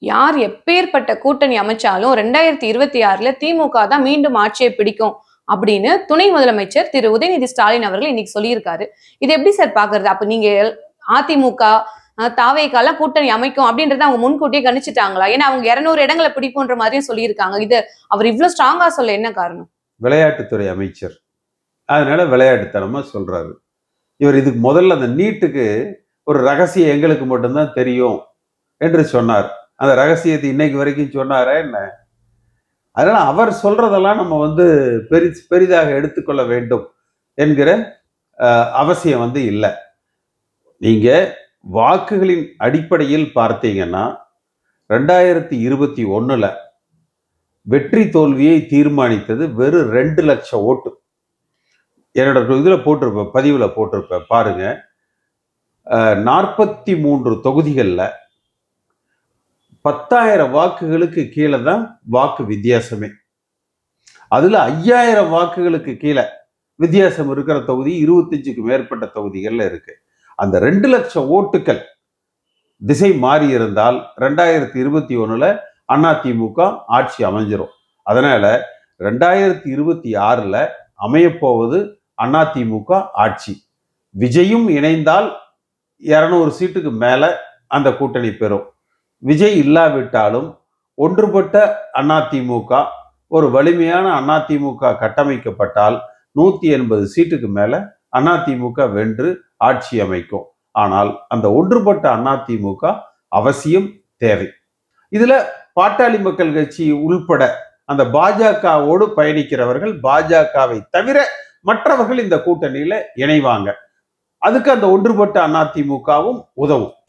யார் எப்பேற்பட்ட கூட்டணி அமைச்சாலும் ரெண்டாயிரத்தி இருபத்தி ஆறுல திமுக தான் மீண்டும் ஆட்சியை பிடிக்கும் அப்படின்னு துணை முதலமைச்சர் திரு உதயநிதி ஸ்டாலின் அவர்கள் இன்னைக்கு சொல்லியிருக்காரு இது எப்படி சார் பாக்குறது அப்ப நீங்க அதிமுக அஹ், தாவேக்கால கூட்டணி அமைக்கும் அப்படின்றத அவங்க முன்கூட்டியே கணிச்சிட்டாங்களா ஏன்னா அவங்க இருநூறு இடங்களை பிடிக்கும்ன்ற மாதிரியும் சொல்லியிருக்காங்க இது அவர் இவ்வளவு ஸ்ட்ராங்கா சொல்ல என்ன காரணம் விளையாட்டுத்துறை அமைச்சர் அதனால விளையாட்டுத்தனமா சொல்றாரு இவர் இதுக்கு முதல்ல அந்த நீட்டுக்கு ஒரு ரகசியம் எங்களுக்கு மட்டும்தான் தெரியும் என்று சொன்னார் அந்த ரகசியத்தை இன்னைக்கு வரைக்கும் சொன்னாரா என்ன அதனால அவர் சொல்றதெல்லாம் நம்ம வந்து பெரி பெரிதாக எடுத்துக்கொள்ள வேண்டும் என்கிற அஹ், அவசியம் வந்து இல்லை நீங்க வாக்குகளின் அடிப்படையில் பார்த்தீங்கன்னா ரெண்டாயிரத்தி இருபத்தி ஒண்ணுல வெற்றி தோல்வியை தீர்மானித்தது வெறும் ரெண்டு லட்சம் ஓட்டு என்னோட இதுல போட்டிருப்பேன் பதிவுல போட்டிருப்பேன் பாருங்க நாற்பத்தி மூன்று தொகுதிகளில் பத்தாயிரம் வாக்குகளுக்கு கீழே தான் வாக்கு வித்தியாசமே அதுல ஐயாயிரம் வாக்குகளுக்கு கீழே வித்தியாசம் இருக்கிற தொகுதி இருபத்தஞ்சுக்கு மேற்பட்ட தொகுதிகள்ல இருக்கு அந்த ரெண்டு லட்சம் ஓட்டுக்கள் திசை மாறி இருந்தால் ரெண்டாயிரத்தி இருபத்தி ஒண்ணுல அதிமுக ஆட்சி அமைஞ்சிரும் அதனால ரெண்டாயிரத்தி இருபத்தி ஆறுல அமையப்போவது அதிமுக ஆட்சி விஜயும் இணைந்தால் இருநூறு சீட்டுக்கு மேல அந்த கூட்டணி பெறும் விஜய் இல்லாவிட்டாலும் ஒன்றுபட்ட அதிமுக ஒரு வலிமையான அதிமுக கட்டமைக்கப்பட்டால் நூத்தி எண்பது சீட்டுக்கு மேல அதிமுக வென்று ஆட்சி அமைக்கும் ஆனால் அந்த ஒன்றுபட்ட அதிமுக அவசியம் தேவை இதுல பாட்டாளி மக்கள் கட்சி உள்பட அந்த பாஜகவோடு பயணிக்கிறவர்கள் பாஜகவை தவிர மற்றவர்கள் இந்த கூட்டணியில இணைவாங்க அதுக்கு அந்த ஒன்றுபட்ட அதிமுகவும் உதவும்